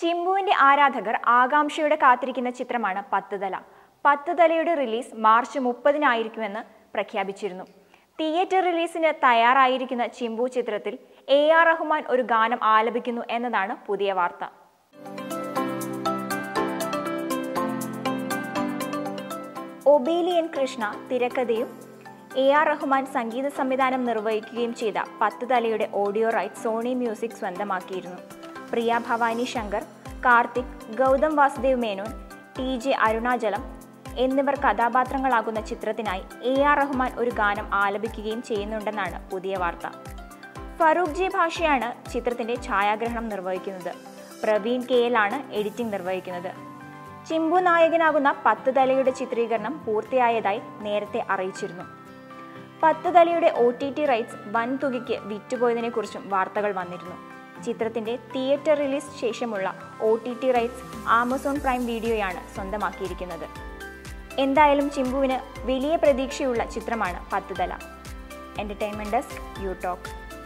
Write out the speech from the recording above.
ചിമ്പുവിന്റെ ആരാധകർ ആകാംക്ഷയോടെ കാത്തിരിക്കുന്ന ചിത്രമാണ് പത്തുതല പത്തുതലയുടെ റിലീസ് മാർച്ച് മുപ്പതിനായിരിക്കുമെന്ന് പ്രഖ്യാപിച്ചിരുന്നു തിയേറ്റർ റിലീസിന് തയ്യാറായിരിക്കുന്ന ചിമ്പു ചിത്രത്തിൽ എ ആർ റഹ്മാൻ ഒരു ഗാനം ആലപിക്കുന്നു എന്നതാണ് പുതിയ വാർത്ത ഒബേലിയൻ കൃഷ്ണ തിരക്കഥയും എ ആർ റഹ്മാൻ സംഗീത സംവിധാനം നിർവഹിക്കുകയും ചെയ്ത പത്ത് തലയുടെ ഓഡിയോ റൈറ്റ് സോണി മ്യൂസിക് സ്വന്തമാക്കിയിരുന്നു പ്രിയ ഭവാനി ശങ്കർ കാർത്തിക് ഗൗതം വാസുദേവ് മേനോൻ ടി ജെ അരുണാചലം എന്നിവർ കഥാപാത്രങ്ങളാകുന്ന ചിത്രത്തിനായി എ ആർ റഹ്മാൻ ഒരു ഗാനം ആലപിക്കുകയും ചെയ്യുന്നുണ്ടെന്നാണ് പുതിയ വാർത്ത ഫറൂഖ് ജി ഭാഷയാണ് ചിത്രത്തിന്റെ ഛായാഗ്രഹണം നിർവഹിക്കുന്നത് പ്രവീൺ കെ എൽ ആണ് എഡിറ്റിംഗ് നിർവഹിക്കുന്നത് ചിമ്പു നായകനാകുന്ന പത്ത് തലയുടെ ചിത്രീകരണം പൂർത്തിയായതായി നേരത്തെ അറിയിച്ചിരുന്നു പത്ത് തലയുടെ ഒ ടി ടി റൈറ്റ്സ് വൻ തുകയ്ക്ക് വിറ്റുപോയതിനെക്കുറിച്ചും വാർത്തകൾ വന്നിരുന്നു ചിത്രത്തിന്റെ തിയേറ്റർ റിലീസ് ശേഷമുള്ള O T T rights Amazon prime വീഡിയോയാണ് സ്വന്തമാക്കിയിരിക്കുന്നത് എന്തായാലും ചിമ്പുവിന് വലിയ പ്രതീക്ഷയുള്ള ചിത്രമാണ് പത്ത് തല എന്റർടൈൻമെന്റ് ഡെസ്ക് യു ടോക്ക്